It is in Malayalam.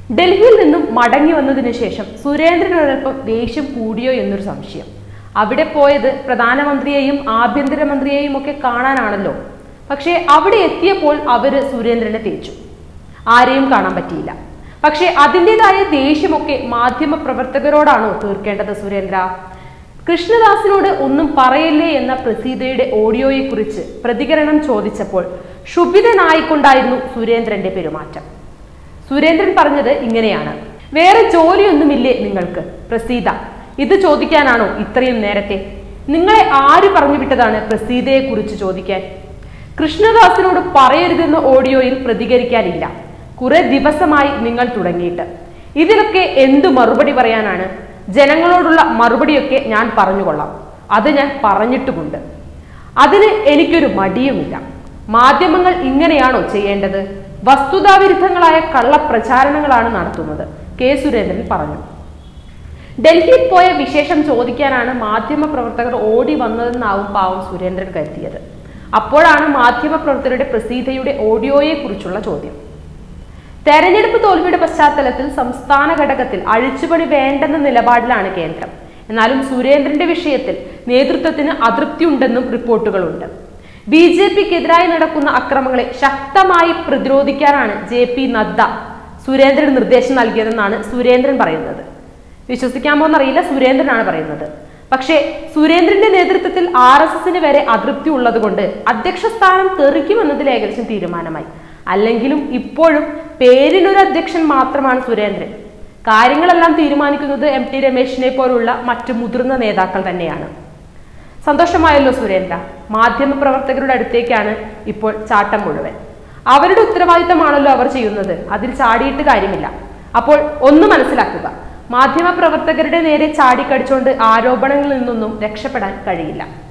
ഡൽഹിയിൽ നിന്നും മടങ്ങി വന്നതിനു ശേഷം സുരേന്ദ്രനൊരൽപ്പം ദേഷ്യം കൂടിയോ എന്നൊരു സംശയം അവിടെ പോയത് പ്രധാനമന്ത്രിയെയും ആഭ്യന്തരമന്ത്രിയെയും ഒക്കെ കാണാനാണല്ലോ പക്ഷേ അവിടെ എത്തിയപ്പോൾ അവര് സുരേന്ദ്രനെ തേച്ചു ആരെയും കാണാൻ പറ്റിയില്ല പക്ഷേ അതിൻ്റെതായ ദേഷ്യമൊക്കെ മാധ്യമ പ്രവർത്തകരോടാണോ തീർക്കേണ്ടത് സുരേന്ദ്ര കൃഷ്ണദാസിനോട് ഒന്നും പറയല്ലേ എന്ന പ്രസീതയുടെ ഓഡിയോയെക്കുറിച്ച് പ്രതികരണം ചോദിച്ചപ്പോൾ ക്ഷുഭിതനായിക്കൊണ്ടായിരുന്നു സുരേന്ദ്രന്റെ പെരുമാറ്റം സുരേന്ദ്രൻ പറഞ്ഞത് ഇങ്ങനെയാണ് വേറെ ജോലിയൊന്നുമില്ലേ നിങ്ങൾക്ക് പ്രസീത ഇത് ചോദിക്കാനാണോ ഇത്രയും നേരത്തെ നിങ്ങളെ ആര് പറഞ്ഞു വിട്ടതാണ് പ്രസീതയെ കുറിച്ച് ചോദിക്കാൻ കൃഷ്ണദാസിനോട് പറയരുതെന്ന ഓഡിയോയിൽ പ്രതികരിക്കാനില്ല കുറെ ദിവസമായി നിങ്ങൾ തുടങ്ങിയിട്ട് ഇതിനൊക്കെ എന്തു മറുപടി പറയാനാണ് ജനങ്ങളോടുള്ള മറുപടിയൊക്കെ ഞാൻ പറഞ്ഞുകൊള്ളാം അത് ഞാൻ പറഞ്ഞിട്ടുമുണ്ട് അതിന് എനിക്കൊരു മടിയുമില്ല മാധ്യമങ്ങൾ ഇങ്ങനെയാണോ ചെയ്യേണ്ടത് വസ്തുതാവിരുദ്ധങ്ങളായ കള്ളപ്രചാരണങ്ങളാണ് നടത്തുന്നത് കെ സുരേന്ദ്രൻ പറഞ്ഞു ഡൽഹിയിൽ പോയ വിശേഷം ചോദിക്കാനാണ് മാധ്യമ പ്രവർത്തകർ ഓടി വന്നതെന്നാവും പാവം സുരേന്ദ്രൻ കരുതിയത് അപ്പോഴാണ് മാധ്യമ പ്രവർത്തകരുടെ പ്രസീതയുടെ ഓഡിയോയെ കുറിച്ചുള്ള ചോദ്യം തെരഞ്ഞെടുപ്പ് തോൽവിയുടെ പശ്ചാത്തലത്തിൽ സംസ്ഥാന ഘടകത്തിൽ അഴിച്ചുപണി വേണ്ടെന്ന നിലപാടിലാണ് കേന്ദ്രം എന്നാലും സുരേന്ദ്രന്റെ വിഷയത്തിൽ നേതൃത്വത്തിന് അതൃപ്തിയുണ്ടെന്നും റിപ്പോർട്ടുകളുണ്ട് ബി ജെ പിക്കെതിരായി നടക്കുന്ന അക്രമങ്ങളെ ശക്തമായി പ്രതിരോധിക്കാനാണ് ജെ പി നദ്ദ സുരേന്ദ്രൻ നിർദ്ദേശം നൽകിയതെന്നാണ് സുരേന്ദ്രൻ പറയുന്നത് വിശ്വസിക്കാമോ എന്നറിയില്ല സുരേന്ദ്രനാണ് പറയുന്നത് പക്ഷേ സുരേന്ദ്രന്റെ നേതൃത്വത്തിൽ ആർ എസ് എസിന് വരെ അതൃപ്തി ഉള്ളതുകൊണ്ട് അധ്യക്ഷ സ്ഥാനം തെറിക്കുമെന്നതിൽ ഏകദേശം തീരുമാനമായി അല്ലെങ്കിലും ഇപ്പോഴും പേരിനൊരു അധ്യക്ഷൻ മാത്രമാണ് സുരേന്ദ്രൻ കാര്യങ്ങളെല്ലാം തീരുമാനിക്കുന്നത് എം ടി രമേശിനെ പോലുള്ള മറ്റു മുതിർന്ന നേതാക്കൾ തന്നെയാണ് സന്തോഷമായല്ലോ സുരേന്ദ്ര മാധ്യമ പ്രവർത്തകരുടെ അടുത്തേക്കാണ് ഇപ്പോൾ ചാട്ടം മുഴുവൻ അവരുടെ ഉത്തരവാദിത്തമാണല്ലോ അവർ ചെയ്യുന്നത് അതിൽ ചാടിയിട്ട് കാര്യമില്ല അപ്പോൾ ഒന്ന് മനസ്സിലാക്കുക മാധ്യമ പ്രവർത്തകരുടെ നേരെ ചാടിക്കടിച്ചുകൊണ്ട് ആരോപണങ്ങളിൽ നിന്നൊന്നും രക്ഷപ്പെടാൻ കഴിയില്ല